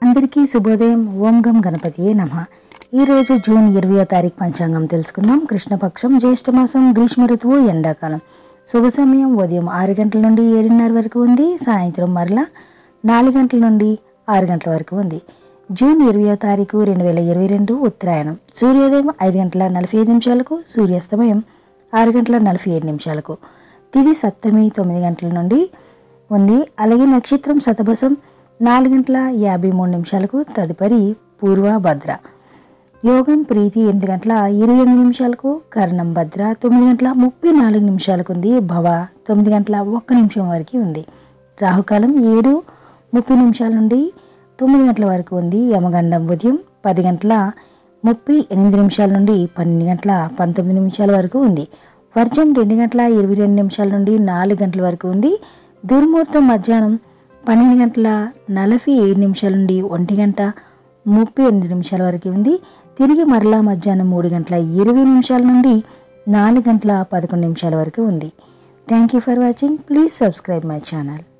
అందరికీ శుభోదయం ఓం గం గణపతియే నమ ఈరోజు జూన్ ఇరవయో తారీఖు పంచాంగం తెలుసుకుందాం కృష్ణపక్షం జ్యేష్ఠమాసం గ్రీష్మ ఋతువు ఎండాకాలం శుభ సమయం ఉదయం ఆరు గంటల నుండి ఏడున్నర వరకు ఉంది సాయంత్రం మరలా నాలుగు గంటల నుండి ఆరు గంటల వరకు ఉంది జూన్ ఇరవయో తారీఖు రెండు వేల ఇరవై రెండు ఉత్తరాయణం సూర్యోదయం ఐదు గంటల నలభై ఐదు నిమిషాలకు సూర్యాస్తమయం ఆరు గంటల నలభై ఏడు నిమిషాలకు తిది సప్తమి తొమ్మిది గంటల నుండి ఉంది అలాగే నక్షత్రం శతభసం నాలుగు గంటల యాభై మూడు నిమిషాలకు తదుపరి పూర్వ భద్ర యోగం ప్రీతి ఎనిమిది గంటల ఇరవై ఎనిమిది నిమిషాలకు కర్ణం భద్ర తొమ్మిది గంటల ముప్పై నాలుగు నిమిషాలకు ఉంది భవ తొమ్మిది గంటల ఒక్క నిమిషం వరకు ఉంది రాహుకాలం ఏడు ముప్పై నిమిషాల నుండి తొమ్మిది గంటల వరకు ఉంది యమగండం ఉదయం పది గంటల ముప్పై ఎనిమిది నిమిషాల నుండి పన్నెండు గంటల పంతొమ్మిది నిమిషాల వరకు ఉంది వర్జం రెండు గంటల ఇరవై రెండు నిమిషాల నుండి నాలుగు గంటల వరకు ఉంది దుర్ముహూర్తం మధ్యాహ్నం పన్నెండు గంటల నలభై ఏడు నిమిషాల నుండి ఒంటి గంట ముప్పై ఎనిమిది నిమిషాల వరకు ఉంది తిరిగి మరలా మధ్యాహ్నం మూడు గంటల ఇరవై నిమిషాల నుండి నాలుగు గంటల పదకొండు నిమిషాల వరకు ఉంది thank you for watching please subscribe my channel